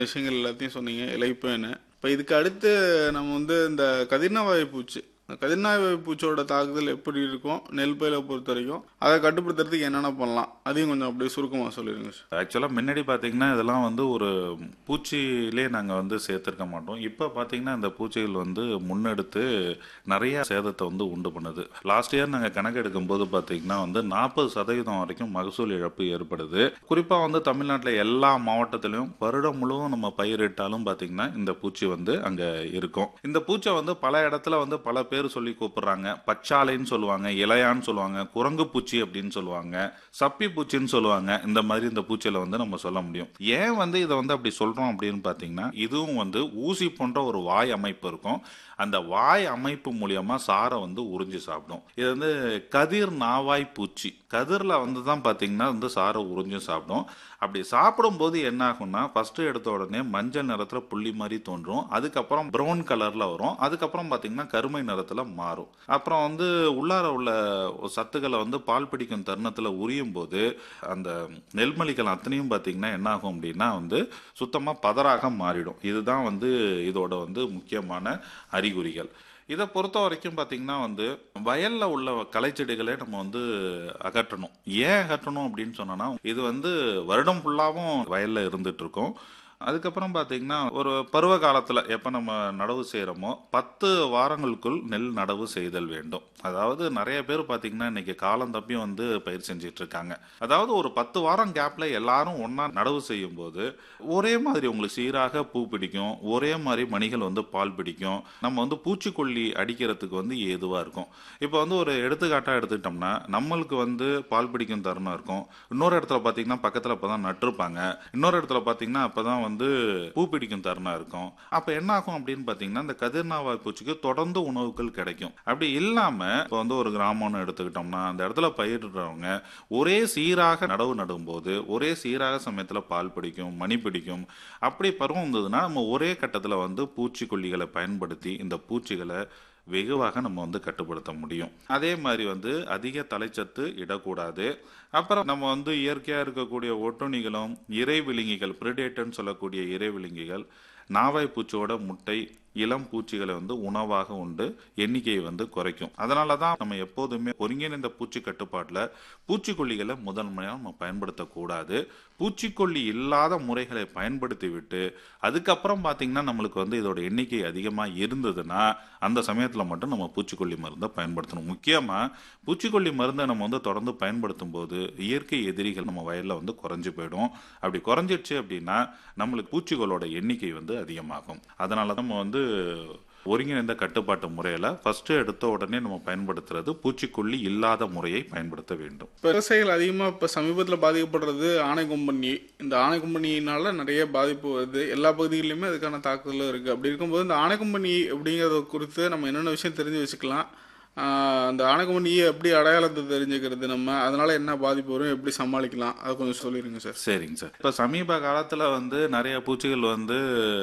விஷயங்கள் எல்லாத்தையும் சொன்னீங்க இலைப்பேன்னு இப்போ இதுக்கு அடுத்து நம்ம வந்து இந்த கதிர்னாவாய் பூச்சி இந்த கதிர்னாவாய் பூச்சியோட தாக்குதல் எப்படி இருக்கும் நெல் பயிரை பொறுத்த வரைக்கும் அதை கட்டுப்படுத்துறதுக்கு என்னென்ன பண்ணலாம் அதையும் கொஞ்சம் அப்படியே சுருக்கமாக சொல்லிடுங்க சார் ஆக்சுவலாக முன்னாடி பார்த்தீங்கன்னா இதெல்லாம் வந்து ஒரு பூச்சியிலே நாங்கள் வந்து சேர்த்துருக்க மாட்டோம் இப்போ பார்த்தீங்கன்னா இந்த பூச்சிகள் வந்து முன்னெடுத்து நிறைய சேதத்தை வந்து உண்டு பண்ணுது லாஸ்ட் இயர் நாங்கள் கணக்கு எடுக்கும்போது பார்த்தீங்கன்னா வந்து நாற்பது சதவீதம் வரைக்கும் மகசூல் இழப்பு ஏற்படுது குறிப்பாக வந்து தமிழ்நாட்டில் எல்லா மாவட்டத்திலையும் வருடம் முழுவதும் நம்ம பயிரிட்டாலும் பார்த்தீங்கன்னா இந்த பூச்சி வந்து அங்கே இருக்கும் இந்த பூச்சை வந்து பல இடத்துல வந்து பல பேர் சொல்லி கூப்பிடுறாங்க பச்சாலைன்னு சொல்லுவாங்க இலையான்னு சொல்லுவாங்க குரங்கு பூச்சி அப்படின்னு சொல்லுவாங்க சப்பி பூச்சின்னு சொல்லுவாங்க இந்த மாதிரி இந்த பூச்சியில வந்து நம்ம சொல்ல முடியும் ஏன் வந்து இதை வந்து அப்படி சொல்றோம் அப்படின்னு பார்த்தீங்கன்னா இதுவும் வந்து ஊசி போன்ற ஒரு வாய் அமைப்பு இருக்கும் அந்த வாய் அமைப்பு மூலியமா சாரை வந்து உறிஞ்சி சாப்பிடும் இது வந்து கதிர் நாவாய் பூச்சி கதிர்ல வந்து தான் பார்த்தீங்கன்னா வந்து சாரை உறிஞ்சி சாப்பிடும் அப்படி சாப்பிடும்போது என்ன ஆகும்னா ஃபர்ஸ்ட் எடுத்த உடனே மஞ்சள் நிறத்துல புள்ளி மாதிரி தோன்றும் அதுக்கப்புறம் ப்ரௌன் கலர்ல வரும் அதுக்கப்புறம் பார்த்தீங்கன்னா கருமை நிறத்துல மாறும் அப்புறம் வந்து உள்ளார உள்ள சத்துக்களை வந்து பால் பிடிக்கும் தருணத்துல உரியும் போது அந்த நெல்மணிகள் அத்தனையும் பார்த்தீங்கன்னா என்ன ஆகும் அப்படின்னா வந்து சுத்தமா பதறாக மாறிடும் இதுதான் வந்து இதோட வந்து முக்கியமான அறிகுறிகள் இதை பொறுத்த வரைக்கும் பார்த்தீங்கன்னா வந்து வயல்ல உள்ள களைச்செடிகளை நம்ம வந்து அகற்றணும் ஏன் அகற்றணும் அப்படின்னு சொன்னோன்னா இது வந்து வருடம் ஃபுல்லாகவும் வயல்ல இருந்துட்டு இருக்கும் அதுக்கப்புறம் பார்த்தீங்கன்னா ஒரு பருவ காலத்தில் எப்போ நம்ம நடவு செய்கிறோமோ பத்து வாரங்களுக்குள் நெல் நடவு செய்தல் வேண்டும் அதாவது நிறைய பேர் பார்த்தீங்கன்னா இன்னைக்கு காலம் தப்பி வந்து பயிர் செஞ்சுட்டு இருக்காங்க அதாவது ஒரு பத்து வாரம் கேப்ல எல்லாரும் ஒன்றா நடவு செய்யும் போது ஒரே மாதிரி உங்களுக்கு சீராக பூ பிடிக்கும் ஒரே மாதிரி மணிகள் வந்து பால் பிடிக்கும் நம்ம வந்து பூச்சிக்கொல்லி அடிக்கிறதுக்கு வந்து ஏதுவாக இருக்கும் இப்போ வந்து ஒரு எடுத்துக்காட்டாக எடுத்துக்கிட்டோம்னா நம்மளுக்கு வந்து பால் பிடிக்கும் தருணம் இருக்கும் இன்னொரு இடத்துல பார்த்தீங்கன்னா பக்கத்தில் இப்போ தான் நட்டிருப்பாங்க இன்னொரு இடத்துல பார்த்தீங்கன்னா அப்போ தான் வந்து பூ பிடிக்கும் தருணம் இருக்கும் அப்போ என்ன ஆகும் அப்படின்னு பார்த்தீங்கன்னா இந்த கதிர்நாவாய் பூச்சிக்கு தொடர்ந்து உணவுகள் கிடைக்கும் அப்படி இல்லாமல் இப்போ வந்து ஒரு கிராமம்னு எடுத்துக்கிட்டோம்னா அந்த இடத்துல பயிரிடுறவங்க ஒரே சீராக நடவு நடும்போது ஒரே சீராக சமயத்தில் பால் பிடிக்கும் மணி பிடிக்கும் அப்படி பருவம் இருந்ததுன்னா நம்ம ஒரே கட்டத்தில் வந்து பூச்சிக்கொல்லிகளை பயன்படுத்தி இந்த பூச்சிகளை வெகுவாக நம்ம வந்து கட்டுப்படுத்த முடியும் அதே மாதிரி வந்து அதிக தலைச்சத்து இடக்கூடாது அப்புறம் நம்ம வந்து இயற்கையாக இருக்கக்கூடிய ஒட்டுண்ணிகளும் இறை விழுங்கிகள் பிரிடேட்டர்னு சொல்லக்கூடிய இறை விழுங்கிகள் நாவாய் பூச்சியோட முட்டை இளம் பூச்சிகளை வந்து உணவாக உண்டு எண்ணிக்கையை வந்து குறைக்கும் அதனால தான் நம்ம எப்போதுமே ஒருங்கிணைந்த பூச்சி கட்டுப்பாட்டில் பூச்சிக்கொல்லிகளை முதன்மையாக நம்ம பயன்படுத்தக்கூடாது பூச்சிக்கொல்லி இல்லாத முறைகளை பயன்படுத்தி விட்டு அதுக்கப்புறம் பார்த்தீங்கன்னா நம்மளுக்கு வந்து இதோட எண்ணிக்கை அதிகமாக இருந்ததுன்னா அந்த சமயத்தில் மட்டும் நம்ம பூச்சிக்கொல்லி மருந்தை பயன்படுத்தணும் முக்கியமாக பூச்சிக்கொல்லி மருந்தை நம்ம வந்து தொடர்ந்து பயன்படுத்தும் போது இயற்கை எதிரிகள் நம்ம வயலில் வந்து குறைஞ்சு போயிடும் அப்படி குறைஞ்சிடுச்சு அப்படின்னா நம்மளுக்கு பூச்சிகளோட எண்ணிக்கை வந்து அதிகமாகும் அதனால நம்ம வந்து ஒருங்கிணைந்த கட்டுப்பாட்டு முறையில் ஃபர்ஸ்ட் எடுத்த உடனே நம்ம பயன்படுத்துறது பூச்சிக்கொல்லி இல்லாத முறையை பயன்படுத்த வேண்டும் இப்போ விவசாயிகள் அதிகமாக இப்போ சமீபத்தில் பாதிக்கப்படுறது ஆணை கொம்பனி இந்த ஆணை கொம்பனியினால நிறைய பாதிப்பு வருது எல்லா பகுதிகளிலுமே அதுக்கான தாக்குதலும் இருக்குது அப்படி இருக்கும்போது இந்த ஆணை கொம்பனி அப்படிங்கிறத குறித்து நம்ம என்னென்ன விஷயம் தெரிஞ்சு வச்சுக்கலாம் ஆஹ் அந்த ஆணைக்கம்பனியை எப்படி அடையாளத்தை தெரிஞ்சுக்கிறது நம்ம அதனால என்ன பாதிப்பு வரும் எப்படி சமாளிக்கலாம் அதை கொஞ்சம் சொல்லிடுங்க சார் சரிங்க சார் இப்போ சமீப காலத்தில் வந்து நிறைய பூச்சிகள் வந்து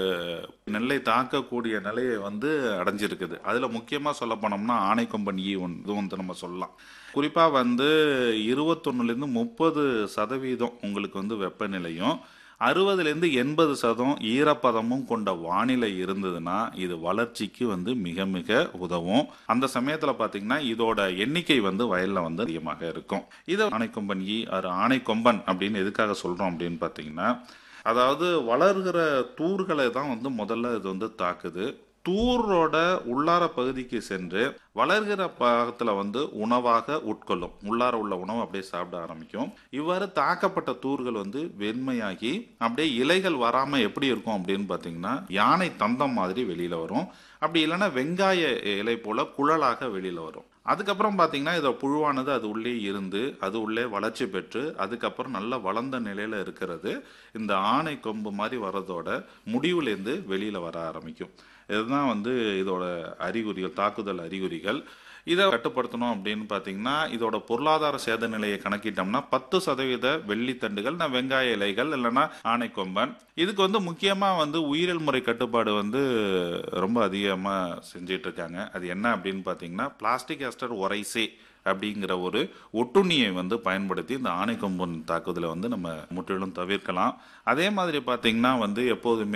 நெல்லை தாக்கக்கூடிய நிலையை வந்து அடைஞ்சிருக்குது அதில் முக்கியமாக சொல்ல போனோம்னா ஆணை கொம்பன் ஈ ஒன்று இது வந்து நம்ம சொல்லலாம் குறிப்பாக வந்து இருபத்தொன்னுலேருந்து முப்பது சதவீதம் உங்களுக்கு வந்து வெப்பநிலையும் அறுபதுலேருந்து எண்பது சதம் ஈரப்பதமும் கொண்ட வானிலை இருந்ததுன்னா இது வளர்ச்சிக்கு வந்து மிக மிக உதவும் அந்த சமயத்தில் பார்த்தீங்கன்னா இதோட எண்ணிக்கை வந்து வயலில் வந்து அதிகமாக இருக்கும் இதை ஆணைக்கொம்பன் ஈ அது ஆணைக்கொம்பன் அப்படின்னு எதுக்காக சொல்கிறோம் அப்படின்னு பார்த்தீங்கன்னா அதாவது வளர்கிற தூர்களை தான் வந்து முதல்ல இது வந்து தாக்குது தூரோட உள்ளார பகுதிக்கு சென்று வளர்கிற பாகத்துல வந்து உணவாக உட்கொள்ளும் உள்ளார உள்ள உணவு அப்படியே சாப்பிட ஆரம்பிக்கும் இவ்வாறு தாக்கப்பட்ட தூர்கள் வந்து வெண்மையாகி அப்படியே இலைகள் வராம எப்படி இருக்கும் அப்படின்னு பாத்தீங்கன்னா யானை தந்தம் மாதிரி வெளியில வரும் அப்படி இல்லைன்னா வெங்காய இலை போல குழலாக வெளியில வரும் அதுக்கப்புறம் பார்த்தீங்கன்னா இதோட புழுவானது அது உள்ளே இருந்து அது உள்ளே வளர்ச்சி பெற்று அதுக்கப்புறம் நல்ல வளர்ந்த நிலையில இருக்கிறது இந்த ஆணை கொம்பு மாதிரி வர்றதோட முடிவுலேருந்து வெளியில வர ஆரம்பிக்கும் இதுதான் வந்து இதோட அறிகுறிகள் தாக்குதல் அறிகுறிகள் இதை கட்டுப்படுத்தணும் அப்படின்னு பார்த்தீங்கன்னா இதோட பொருளாதார சேத நிலையை கணக்கிட்டோம்னா பத்து சதவீத வெள்ளித்தண்டுகள் நான் வெங்காய இலைகள் இல்லைன்னா ஆணைக்கொம்பன் இதுக்கு வந்து முக்கியமாக வந்து உயிரியல் முறை கட்டுப்பாடு வந்து ரொம்ப அதிகமாக செஞ்சிட்டு இருக்காங்க அது என்ன அப்படின்னு பார்த்தீங்கன்னா பிளாஸ்டிக் எஸ்டர் ஒரைசே அப்படிங்கிற ஒரு ஒட்டுண்ணியை வந்து பயன்படுத்தி இந்த ஆணைக்கொம்பன் தாக்குதலை வந்து நம்ம முற்றிலும் தவிர்க்கலாம் அதே மாதிரி பார்த்தீங்கன்னா வந்து எப்போதுமே